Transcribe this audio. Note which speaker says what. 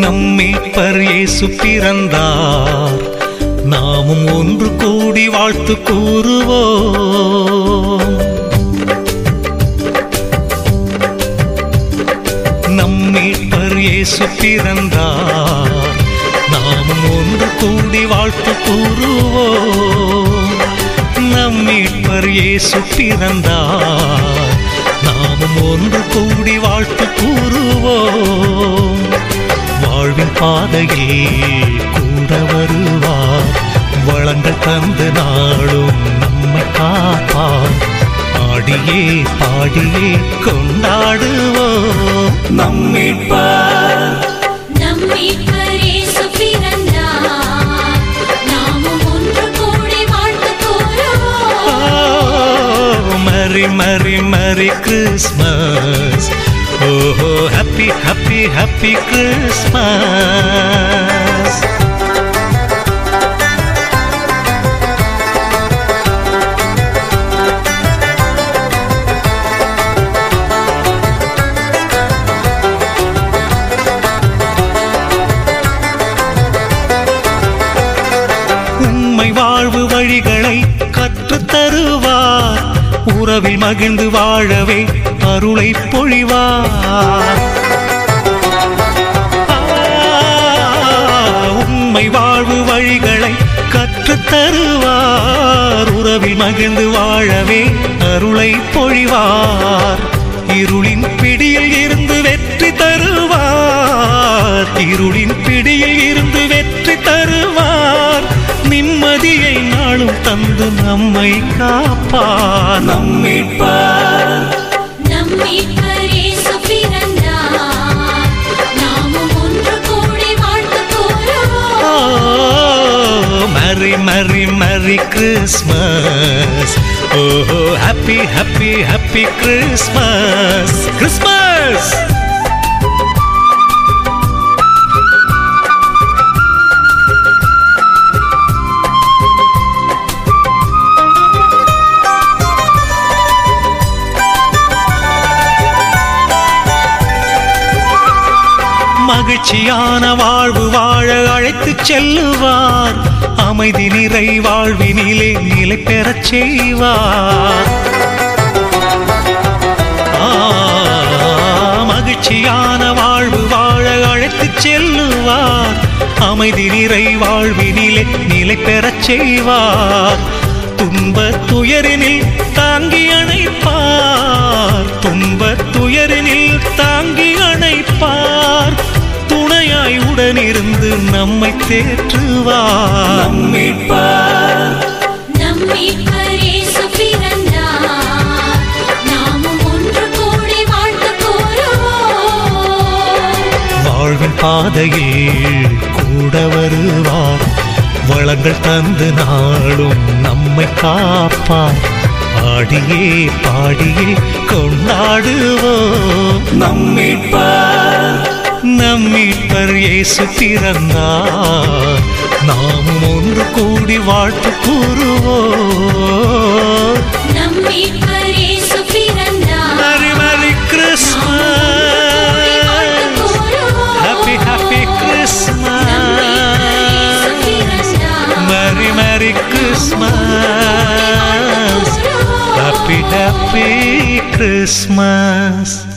Speaker 1: நம் மீட்பர் இயேசு பிறந்தார் நாமும் ஒன்று கூடி வாழ்த்து கூறுவோம் நம் மீட்பர் இயேசு பிறந்தார் நாமும் ஒன்று கூடி வாழ்த்து கூறுவோம் நம் மீட்பர் இயேசு பிறந்தார் நாமும் ஒன்று கூடி வாழ்த்து கூறுவோம் வாழ்வின் பாதையில் கூட வருவார் வளங்கள் தந்து நாளும் நம்மை காப்பார் ஆடியே பாடியே கொண்டாடுவோம் நம் மீட்பர்
Speaker 2: நம் மீட்பர் இயேசு பிறந்தார். நாமும் ஒன்று கூடி வாழ்த்து கூறுவோம்.
Speaker 1: மரி மரி மரி கிறிஸ்மஸ் ஓஹோ ஹாப்பி ஹாப்பி ஹாப்பி கிறிஸ்மஸ் உண்மை வாழ்வு வழிகளை கற்றுத் தருவார் உறவில் மகிழ்ந்து வாழவே அருளை பொழிவார் ஆ, உண்மை வாழ்வு வழிகளை கற்றுத் தருவார் உறவில் மகிழ்ந்து வாழவே அருளை பொழிவார் இருளின் பிடியில் இருந்து வெற்றி தருவார் இருளின் பிடியில் இருந்து வெற்றி தருவார் நிம்மதியை நாளும் தந்து நம்மை காப்பார் நம் மீட்பார்
Speaker 2: நம் மீட்பர் இயேசு பிறந்தார். நாமும் ஒன்று கூடி வாழ்த்து கூறுவோம்.
Speaker 1: மரி மரி மரி கிறிஸ்மஸ் ஓஹோ happy happy happy Christmas Christmas மகிழ்ச்சியான வாழ்வு வாழ அழைத்துச் செல்லுவார் அமைதி நிறை வாழ்வினிலே நிலை பெறச் செய்வார் ஆ, மகிழ்ச்சியான வாழ்வு வாழ அழைத்துச் செல்லுவார் அமைதி நிறை வாழ்வினிலே நிலை பெறச் செய்வார் துன்ப துயரினில் தாங்கி அணைப்பார் துன்ப துயரினில் தாங்கி அணைப்பார் துணையாய் உடனிருந்து நம்மை தேற்றுவார் நம் மீட்பார்
Speaker 2: நம் மீட்பர் இயேசு பிறந்தார். நாமும் ஒன்று கூடி வாழ்த்து கூறுவோம்.
Speaker 1: வாழ்வின் பாதையில் கூட வருவார் வளங்கள் தந்து நாளும் நம்மை காப்பார் ஆடியே பாடியே கொண்டாடுவோம் நம் மீட்பர் நம் மீட்பர் இயேசு பிறந்தார் நாமும் ஒன்று கூடி வாழ்த்து கூறுவோம்
Speaker 2: நம் மீட்பர் இயேசு பிறந்தார்.
Speaker 1: Merry merry Christmas happy happy Christmas Merry Merry Christmas Happy Happy Christmas